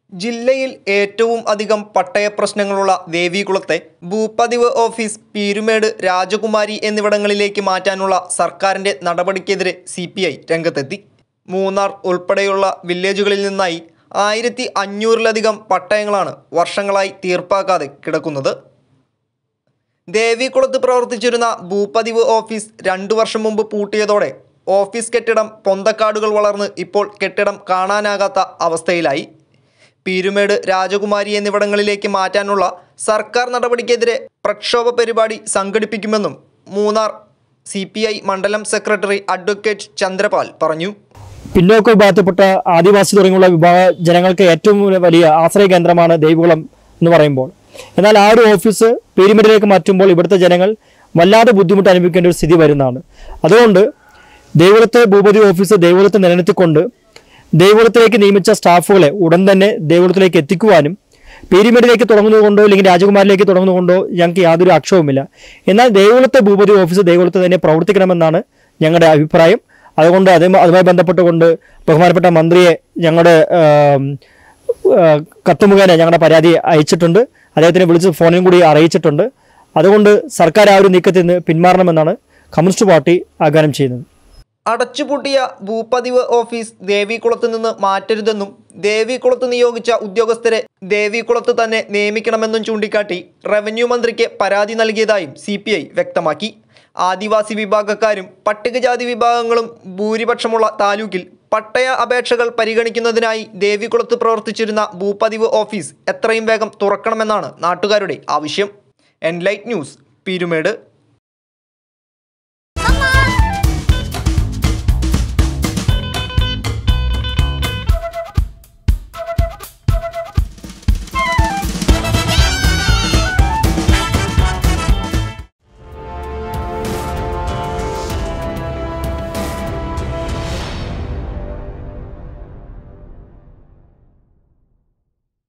ജില്ലയിൽ ഏറ്റവും അധികം പട്ടയ പ്രശ്നങ്ങളുള്ള ദേവികുളത്തെ ഭൂപതിവ് ഓഫീസ് പീരുമേട് രാജകുമാരി എന്നിവിടങ്ങളിലേക്ക് മാറ്റാനുള്ള സർക്കാരിൻ്റെ നടപടിക്കെതിരെ സി പി ഐ രംഗത്തെത്തി മൂന്നാർ ഉൾപ്പെടെയുള്ള വില്ലേജുകളിൽ നിന്നായി ആയിരത്തി അഞ്ഞൂറിലധികം പട്ടയങ്ങളാണ് വർഷങ്ങളായി തീർപ്പാക്കാതെ കിടക്കുന്നത് ദേവികുളത്ത് പ്രവർത്തിച്ചിരുന്ന ഭൂപതിവ് ഓഫീസ് രണ്ടു വർഷം മുമ്പ് പൂട്ടിയതോടെ ഓഫീസ് കെട്ടിടം പൊന്തക്കാടുകൾ വളർന്ന് ഇപ്പോൾ കെട്ടിടം കാണാനാകാത്ത അവസ്ഥയിലായി പീരുമേട് രാജകുമാരി എന്നിവിടങ്ങളിലേക്ക് മാറ്റാനുള്ള സർക്കാർ നടപടിക്കെതിരെ പ്രക്ഷോഭ പരിപാടി സംഘടിപ്പിക്കുമെന്നും മൂന്നാർ സി മണ്ഡലം സെക്രട്ടറി അഡ്വക്കേറ്റ് ചന്ദ്രപാൽ പറഞ്ഞു പിന്നോക്ക വിഭാഗത്തിൽപ്പെട്ട ആദിവാസി തുടങ്ങിയുള്ള വിഭാഗ ജനങ്ങൾക്ക് ഏറ്റവും വലിയ ആശ്രയ കേന്ദ്രമാണ് ദേവികുളം എന്ന് പറയുമ്പോൾ എന്നാൽ ആ ഒരു ഓഫീസ് പീരിമേഡിലേക്ക് മാറ്റുമ്പോൾ ഇവിടുത്തെ ജനങ്ങൾ വല്ലാതെ ബുദ്ധിമുട്ട് അനുഭവിക്കേണ്ട ഒരു സ്ഥിതി വരുന്നതാണ് അതുകൊണ്ട് ദേവികുളത്തെ ഭൂപതി ഓഫീസ് ദേവികുളത്ത് നിലനിർത്തിക്കൊണ്ട് ദേവികുളത്തിലേക്ക് നിയമിച്ച സ്റ്റാഫുകളെ ഉടൻ തന്നെ ദേവികുളത്തിലേക്ക് എത്തിക്കുവാനും പീരിമേഡിലേക്ക് തുടങ്ങുന്നതുകൊണ്ടോ അല്ലെങ്കിൽ രാജകുമാരിലേക്ക് തുടങ്ങുന്നതുകൊണ്ടോ ഞങ്ങൾക്ക് യാതൊരു ആക്ഷേപവുമില്ല എന്നാൽ ദേവികുളത്തെ ഭൂപതി ഓഫീസ് ദേവികുളത്ത് തന്നെ പ്രവർത്തിക്കണമെന്നാണ് ഞങ്ങളുടെ അഭിപ്രായം അതുകൊണ്ട് അതേ അതുമായി ബന്ധപ്പെട്ടുകൊണ്ട് ബഹുമാനപ്പെട്ട മന്ത്രിയെ ഞങ്ങളുടെ ആം, ആ, കത്ത് മുഖേന ഞങ്ങളുടെ പരാതി അയച്ചിട്ടുണ്ട് അദ്ദേഹത്തിനെ വിളിച്ച് ഫോണിലും കൂടി അറിയിച്ചിട്ടുണ്ട് അതുകൊണ്ട് സർക്കാർ ആ ഒരു നീക്കത്തിൽ നിന്ന് പിന്മാറണമെന്നാണ് കമ്മ്യൂണിസ്റ്റ് പാർട്ടി ആഹ്വാനം ചെയ്യുന്നത് അടച്ചുപൂട്ടിയ ഭൂപതിവ് ഓഫീസ് ദേവികുളത്ത് നിന്ന് മാറ്റരുതെന്നും ദേവികുളത്ത് നിയോഗിച്ച ഉദ്യോഗസ്ഥരെ ദേവികുളത്ത് തന്നെ നിയമിക്കണമെന്നും ചൂണ്ടിക്കാട്ടി റവന്യൂ മന്ത്രിക്ക് പരാതി നൽകിയതായും സി വ്യക്തമാക്കി ആദിവാസി വിഭാഗക്കാരും പട്ടികജാതി വിഭാഗങ്ങളും ഭൂരിപക്ഷമുള്ള താലൂക്കിൽ പട്ടയ അപേക്ഷകൾ പരിഗണിക്കുന്നതിനായി ദേവികുളത്ത് പ്രവർത്തിച്ചിരുന്ന ഭൂപതിവ് ഓഫീസ് എത്രയും വേഗം തുറക്കണമെന്നാണ് നാട്ടുകാരുടെ ആവശ്യം എൻലൈറ്റ് ന്യൂസ് പീരുമേട്